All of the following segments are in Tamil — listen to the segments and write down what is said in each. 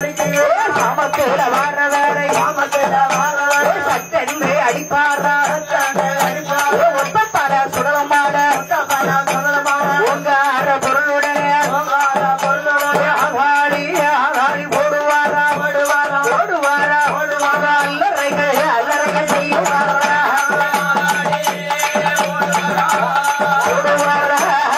சாமத்துல வாரவரை சட்டென்று அடிப்பாரா ஒப்பப்பார சுடலமான உங்கார பொருளுடனே ஆகாடி ஆகாடி போடுவாரா ஓடுவாரா ஓடுவாரா அல்லறைகள் அல்லறைகள் செய்வாரா ஓடுவாரா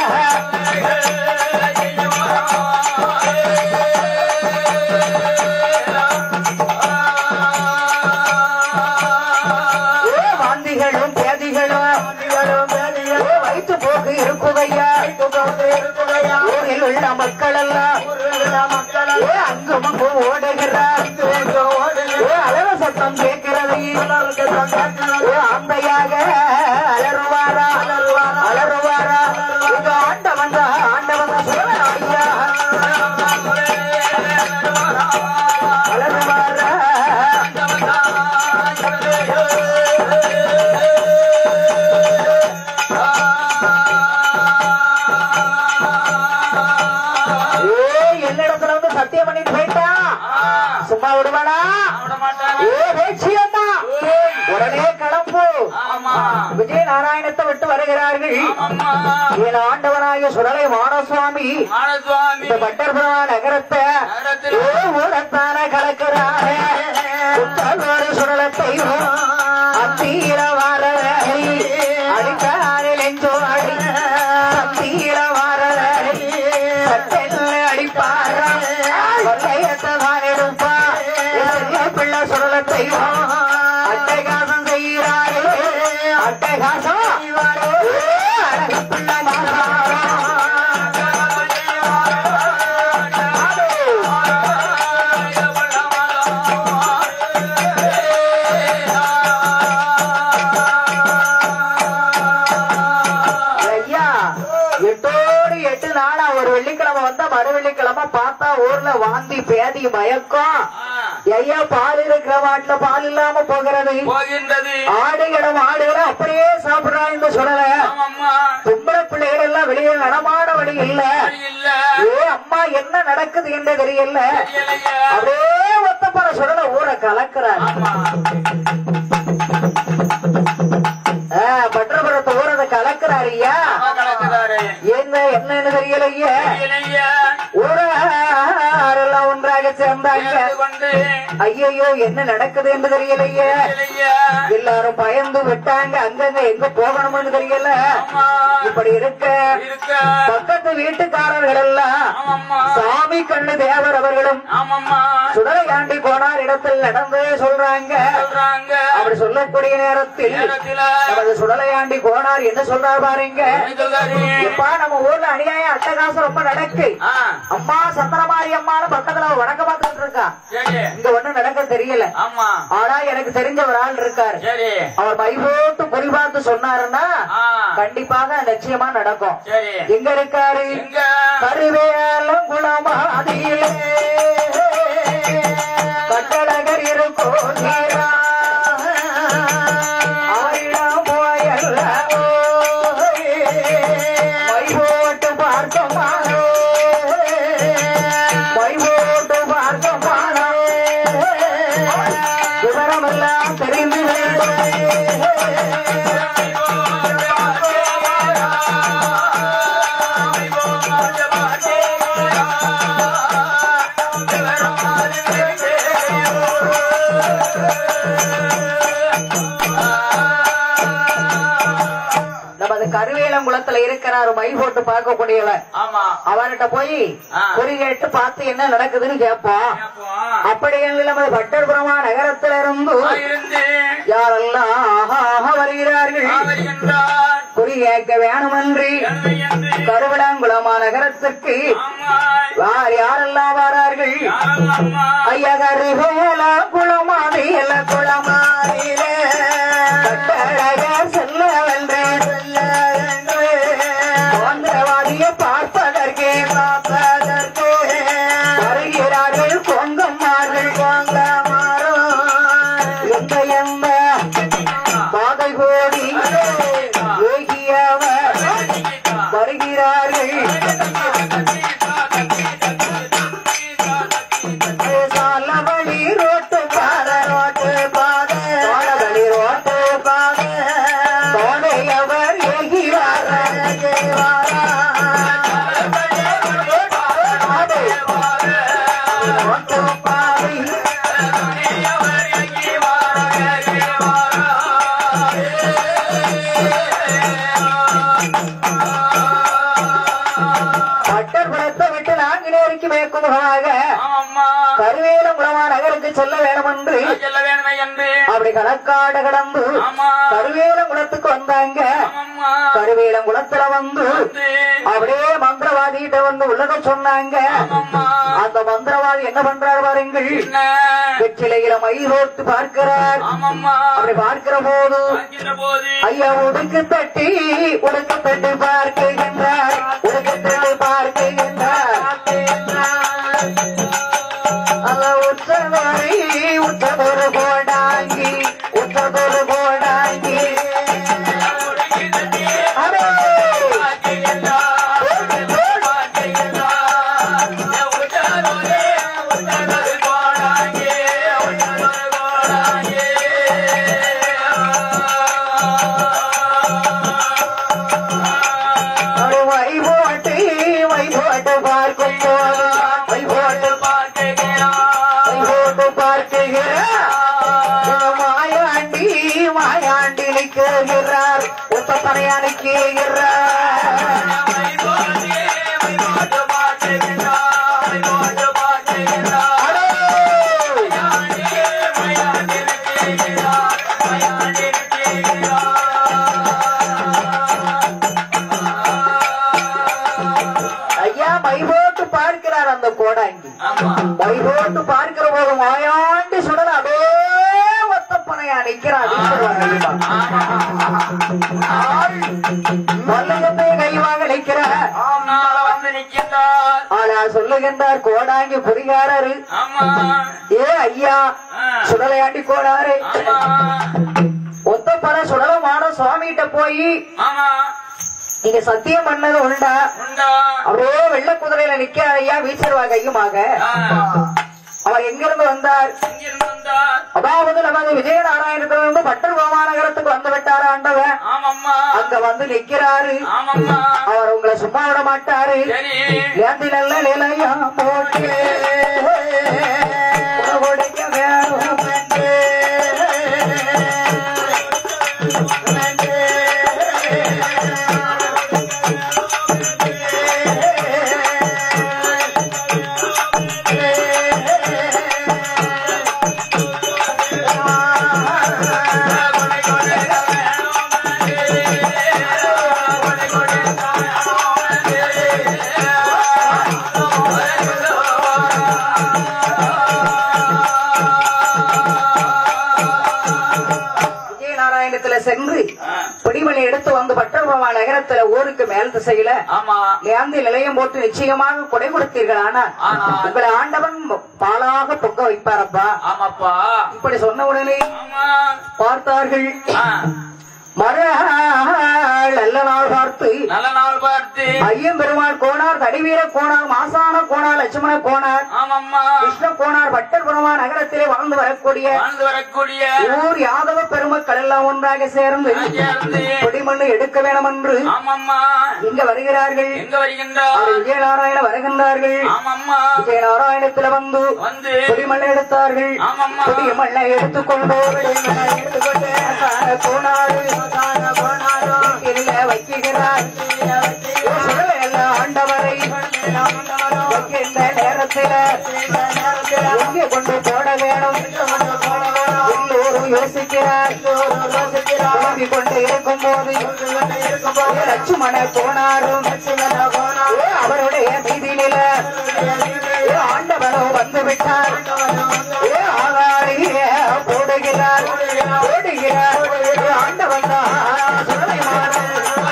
ஏ வாந்திகளும் பேதிகளும் ஏ வயிற்று போக்கு இருக்குதையா ஊரில் உள்ள மக்கள் எல்லாம் ஏ அங்கும் அங்கும் ஓடுகிறார் ஏ அலற சத்தம் கேட்கிறது ஏ ஆந்தையாக அலறுவாரா அலறுவாரா இது ஆண்டவன் தான், ஆண்டவன் தான் சொல்லுவான் ஐயா அலறுவாரா ஏய், என்னிடத்துல வந்து சத்தியம் பண்ணிட்டு போயிட்டான் சும்மா விடுவானா ஏ வேட்சியம்மா உடனே கிளம்பு விஜய நாராயணத்தை விட்டு வருகிறார்கள் என் ஆண்டவனாகிய சுடலை மானசுவாமி இந்த பட்டர்புரா நகரத்தை ஏ ஊரத்தான கலக்கிறாரே புத்தகோடு சுடலத்தை அத்தீர வாரதை அடிக்காரில் எஞ்சோ அடி அத்தீர வாரதை சட்டெல்ல அடிப்பாரா கொள்ளையத்தான் எடுப்பா பிள்ளை சுடலத்தை அட்டகாசம் செய்கிறாரே அட்டகாசம் அழகு பிள்ளை மாறாரா ஐயா எட்டோடு எட்டு நாளா ஒரு வெள்ளிக்கிழமை வந்தா மறு வெள்ளிக்கிழமை பார்த்தா ஊர்ல வாந்தி பேதி மயக்கம் ஐயா பால் இருக்கிற மாட்டுல பால் இல்லாம போகிறது போகின்றது ஆடுகளும் ஆடுகளும் அப்படியே சாப்பிடுறா இந்த சுடல ஆமாம்மா தும்பள பிள்ளைகள் எல்லாம் வெளியே நடமாட வழி இல்ல இல்ல ஏ அம்மா என்ன நடக்குது என்று தெரியல தெரியலையா அப்படியே ஒத்தப்பற சுடல ஊரை கலக்குறாரு பற்றபுரத்து ஊரதை கலக்குறாரு ஐயா அம்மா கலக்குறாரு என்ன என்னன்னு தெரியலையே தெரியலையா ஊரெல்லாம் ஒன்றாக சேர்ந்தாங்க சேர்ந்து கொண்டு ஐயையோ என்ன நடக்குது என்று தெரியலையே தெரியலையா எல்லாரும் பயந்து விட்டாங்க அங்கங்க எங்க போகணும்னு தெரியல ஆமா இப்படி இருக்க இருக்க பக்கத்து வீட்டுக்காரர்கள் எல்லாம் ஆமாம்மா சாமி கண்ணு தேவர் அவர்களும் ஆமாம்மா சுடலையாண்டி போனார் இடத்தில் நடந்து சொல்றாங்க சொல்றாங்க அப்படி சொல்லக்கூடிய நேரத்தில் நேரத்தில நமது சுடலையாண்டி போனார் என்ன சொல்றார் பாருங்க என்ன சொல்றாரு எப்பா நம்ம ஊர்ல அநியாயம் அட்டகாசம் ரொம்ப நடக்கு ஆ அம்மா சந்திரமாரி அம்மான்னு பக்கத்துல அவ வணக்க பார்த்துட்டு இருக்கா சரி இங்க ஒண்ணும் நடக்க தெரியல ஆமா ஆனா எனக்கு தெரிஞ்ச ஒரு ஆள் இருக்காரு சரி அவர் மை போட்டு குறி பார்த்து சொன்னாருன்னா ஆ கண்டிப்பாக நிச்சயமா நடக்கும் சரி எங்க இருக்காரு எங்க கருவேலம் குளமாதியிலே கட்டழகர் இருக்கோ நீரா அவரிடம் போயல்லவோ மை போட்டு பார்க்கமானோ மை போட்டு பார்க்கமானோ விவரமெல்லாம் தெரிந்து நமது கருவேலங்குளத்துல இருக்கிறாரு மை போட்டு பார்க்கக்கூடியவர் ஆமா அவர்கிட்ட போய் ஆ. குறி கேட்டு பார்த்து என்ன நடக்குதுன்னு கேட்போம் அப்படி என்று நமது பட்டர்புரமா நகரத்தில இருந்து இருந்து யாரெல்லாம் ஆஹா ஆஹா வருகிறார்கள் வருகின்றார் குறி கேட்க வேணுமன்றி என்று கருவிடாங்குளமா நகரத்திற்கு ஆமா யார் யாரெல்லாம் வரார்கள் யாரம்மா ஐயா கருவேல குளமாதியில குளமாதியிலே கட்டழகர் செல்ல வென்றே செல்ல வென்றே மந்திரவாதியை பார்ப்பதற்கே பார்ப்பதற்கே வருகிறார்கள் கொங்கம்மார்கள் கொங்கமாரோ எந்த எந்த பாதை கோடி ஏகியவர் வருகிறார்கள் ஒத்தப்பாவை பட்டர் குலத்தை விட்டு நான்கினேருக்கு மேற்குமுகமாக கருவேல குலமா நகருக்கு செல்ல வேணும் என்று செல்ல வேணுமே என்று அப்படி கணக்காட கடந்து ஆமா கருவேல குலத்துக்கு வந்தாங்க ஆமாம்மா கருவேல குலத்துல வந்து வந்து அப்படியே மந்திரவாதிகிட்ட வந்து உள்ளத சொன்னாங்க ஆமாம்மா அந்த மந்திரவாதி என்ன பண்றாரு பாருங்கள் என்ன வெற்றிலையில மயில் ரோட்டு பார்க்கிறார் ஆமாம்மா அப்படி பார்க்கிற போது பார்க்கின்ற போது ஐயா உடுக்கு தட்டி உடுக்கு தட்டி பார்க்குகின்றார் உடுக்கு தட்டி பார்க்குகின்றார் அல்ல உற்றவரை உற்றதொரு கோடாங்கி உற்றதொரு கோடாங்கி அடே! அடே வை போட்டு வை போட்டு பார்க்கும் போது வை போட்டு வை போட்டு பார்க்குகிறார் மாயாண்டி மாயாண்டி நிற்கிறார் ஒத்த பனையா நிற்கிறார் ஐயா மை போட்டு பார்க்கிறார் அந்த கோடாங்கி மை போட்டு பார்க்கிற போது மாயாண்டி சுடல அப்படியே ஒத்த பனையா நிற்கிறார் வல்லகத்தை கைவாக நிற்கிறார் வந்து நிற்கின்றார் ஆனா சொல்லுகின்றார் கோடாங்கி புரிகாரரு ஆமா ஏ ஐயா சுடலையாண்டி கோடாரு ஆமா ஒத்தப்பட சுடலமான சுவாமிகிட்ட போய் ஆமா நீங்க சத்தியம் பண்ணது உண்டா உண்டா அப்படியே வெள்ள குதிரையில நிக்க ஐயா வீசிடுவா கையுமாக அவர் எங்கிருந்து வந்தார் இங்கிருந்து வந்தார் அதாவது நமது விஜயநாராயணத்திலிருந்து பட்டர் கோமாநகரத்துக்கு வந்து விட்டாரு ஆண்டவன் ஆமாம்மா அங்க வந்து நிக்கிறாரு ஆமாம்மா அவர் உங்களை சும்மா விட மாட்டாரு சரி ஏந்தி நல்ல நிலையா போட்டு உணவொடுக்க வேணும் என்று. விஜயநாராயணத்துல சென்று பிடிமணி எடுத்து வந்து பட்டர்பமா நகரத்துல ஊருக்கு மேல் திசையில ஆமா காந்தி நிலையம் போட்டு நிச்சயமாக கொடை கொடுத்தீர்கள் ஆனா ஆனால். உங்களை ஆண்டவன் பாலாக பொங்க வைப்பாரப்பா ஆமாப்பா இப்படி சொன்ன உடனே ஆமா பார்த்தார்கள் ஆ, மறுநாள் நல்ல நாள் பார்த்து நல்ல நாள் பார்த்து ஐயம் பெருமாள் கோனார் தடிவீர கோனார் மாசான கோனார் லட்சுமண கோனார் ஆமாம்மா கிருஷ்ண கோனார் பட்டர் பெருமா நகரத்திலே வாழ்ந்து வரக்கூடிய வாழ்ந்து வரக்கூடிய ஊர் யாதவ பெருமக்கள் எல்லாம் ஒன்றாக சேர்ந்து சேர்ந்து கொடிமண்ணு எடுக்க வேணும் என்று ஆமாம்மா இங்க வருகிறார்கள் எங்க வருகின்றார் அவர் விஜயநாராயண வருகின்றார்கள் ஆமாம்மா விஜயநாராயணத்துல வந்து வந்து கொடிமண்ணை எடுத்தார்கள் ஆமாம்மா கொடிமண்ணை எடுத்துக்கொண்டு கொடிமண்ணை எடுத்துக்கொண்டு மாசான கோனாரு மாசான கோனாரு வீட்டிலே வைக்கிறார் சுடலை எல்லாம் ஆண்டவரை வைக்கின்ற நேரத்தில எங்கே கொண்டு போட வேணும் எல்லோரும் யோசிக்கிறார் கிளம்பி கொண்டு இருக்கும் போது லட்சுமண போனாரும் அவருடைய மீதியில ஆண்டவனோ வந்து விட்டார் ஏ ஆகாரிய போடுகிறார் போடுகிறார் ஏ ஆண்டவன் தான் சுடலைமாறன்.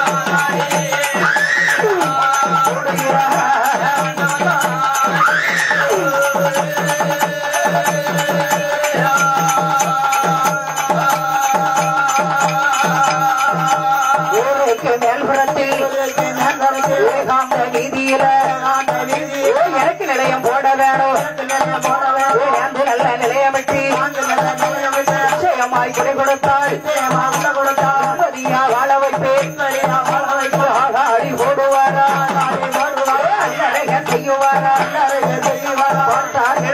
ஊருக்கு மேல்புறத்தில் ஏகாந்த வீதியில ஏ, எனக்கு நிலையம் போட வேணும் ஏ, அந்த நல்ல நிலையமிட்டு நிச்சயமாய் கொடை கொடுத்தாள் நிம்மதியா வாழ வைப்பேன் ஆகாடி போடுவாரா அண்ணழக செய்யுவாரா பார்த்தார்கள்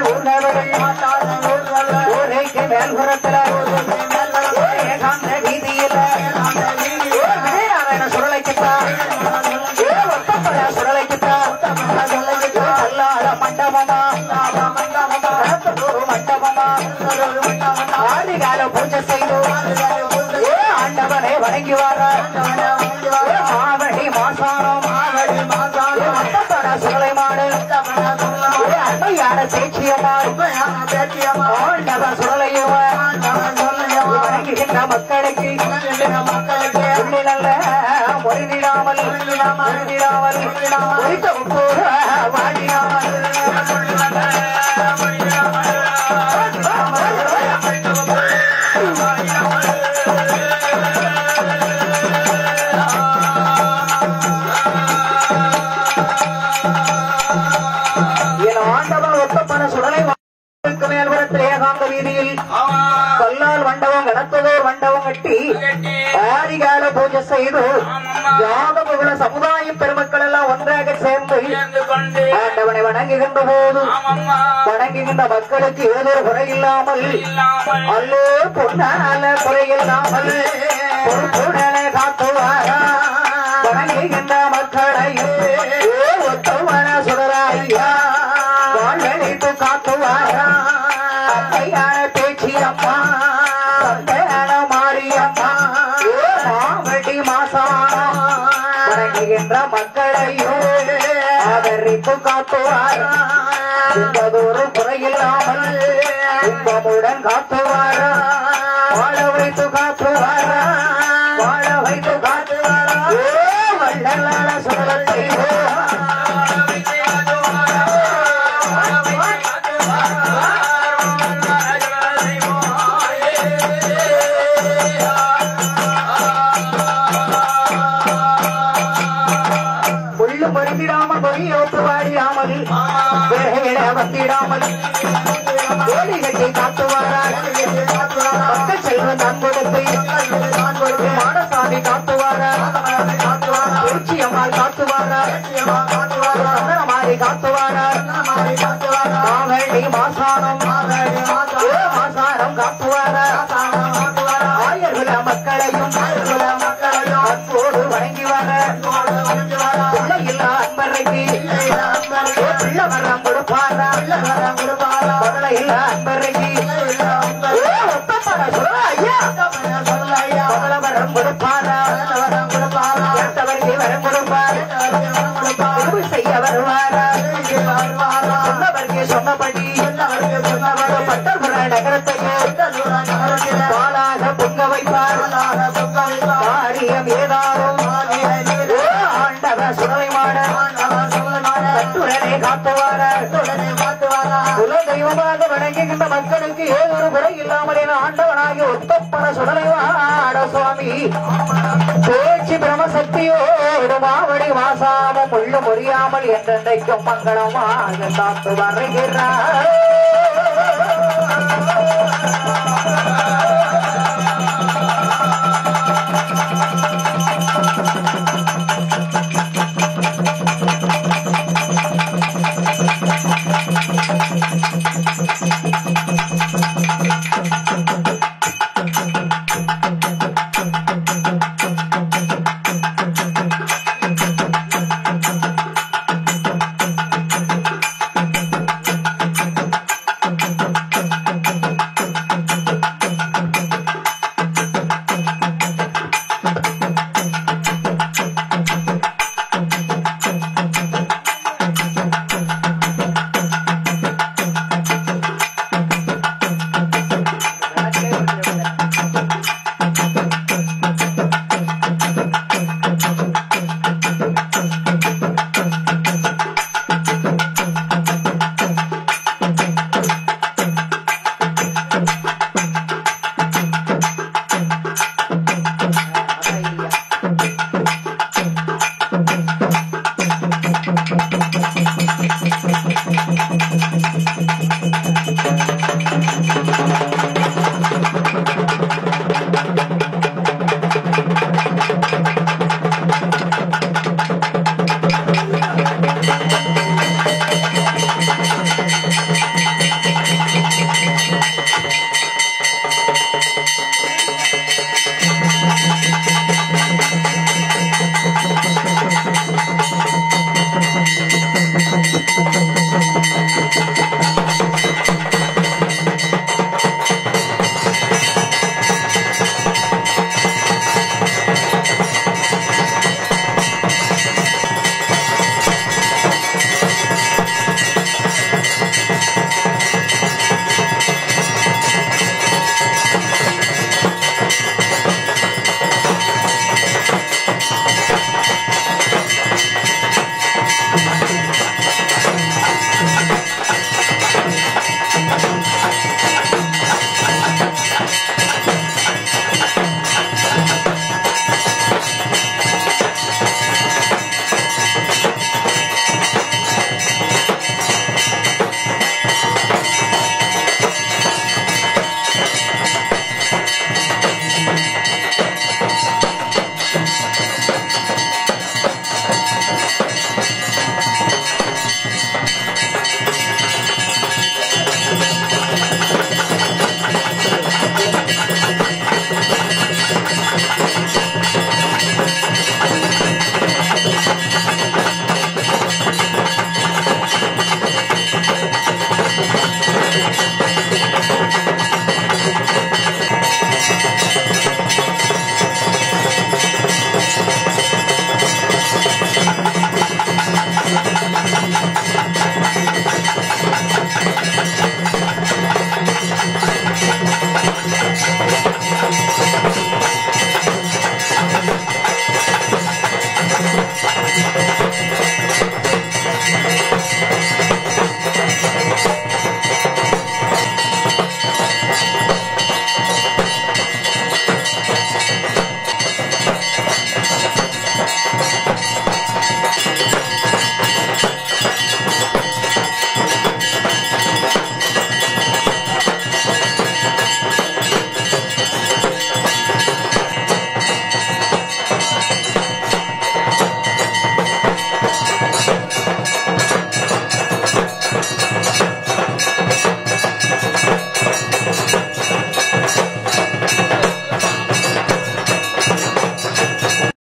ஆதிகால பூஜை செய்து ஏ ஆண்டவனை வணங்கி வாரார் ஏ மாவடி மாசானம் ஏ மத்தப்பட சுடலைமாடு ஏ அம்மையான சேச்சியம்மாள் ஆண்டவ சுடலையுவ வணங்குகின்ற மக்களுக்கு உள்ளி நல்ல முறிவிடாமல் முறிவிடாமல் முறித்த உப்பு வாடிடாமல் என் ஆண்டவன் ஒத்தப்பன சுடலை வாக்கு மேல்புறத்தில் ஏகாந்த வீதியில் கல்லால் மண்டபம் கடத்ததோர் மண்டபம் கட்டி ஆதிகால பூஜை செய்து யாதவகுல சமுதாய பெருமக்கள் எல்லாம் ஒன்றாக சேர்ந்து ஆண்டவனை வணங்குகின்ற போது வணங்குகின்ற மக்களுக்கு ஏதொரு குறை இல்லாமல் அல்லோ பொன்னால குறையில்லாமல் பொறுப்புடனே காத்துவாரா வணங்குகின்ற மக்களையே ஏ ஒத்தவன சுடராய்யா வாழ்வழித்து காத்துவாரா அத்தையான பேச்சி அம்மா தந்தையான மாரியம்மா ஏ மாவட்டி மாசானா வணங்குகின்ற மக்களையும் ஆதரித்து காத்துவாரா என்பதொரு குறையில்லாமல் இன்பமுடன் காத்துவாரா வாழ வைத்து காத்துவாரா வாழ வைத்து காத்துவாரா ஏ வள்ளலான சுடலத்தை புல்லு மருந்திடாமல் பொய் ஒப்பு வாடிடாமல் விரைவிட வந்திடாமல் கோடி கட்டி காத்துவாரார் பக்க செல்வன் தான் கொடுத்து மாடசாமி காத்துவாரார் திருச்சி அம்மாள் காத்துவாரார் சந்தனமாரி காத்துவாரார் மாவழி மாசானம் ஏ மாசானம் காத்துவாரார் ஆயர்குல மக்களையும் அன்போடு வணங்கி வர பிள்ளையில்லா அன்பரைக்கு பிள்ளை வரம் கொடுப்பாரா மகளை இல்ல அன்பரைக்கு ஒப்பப்பட சொல்ல ஐயா மகளை வரம் கொடுப்பாரா கேட்டவருக்கு வரம் கொடுப்பார் திரும்பி செய்ய வருவாரா சொன்னவருக்கு சொன்னபடி பட்டபுர நகரத்தையோ பாலாக பொங்க வைப்பார் காரியம் ஏதாரும் ஓ ஆண்டவ சுடலைமாட கட்டுடனே காத்துவார குல தெய்வமாக வணங்குகின்ற மக்களுக்கு ஏதொரு குறை இல்லாமல் என ஆண்டவனாகி ஒத்தப்பன சுடலைவாட சுவாமி பேச்சு பிரமசக்தியோடு மாவடி வாசாமம் முள்ளு முறியாமல் என்றென்றைக்கும் மங்களமாக காத்து வருகிறார் Thank you.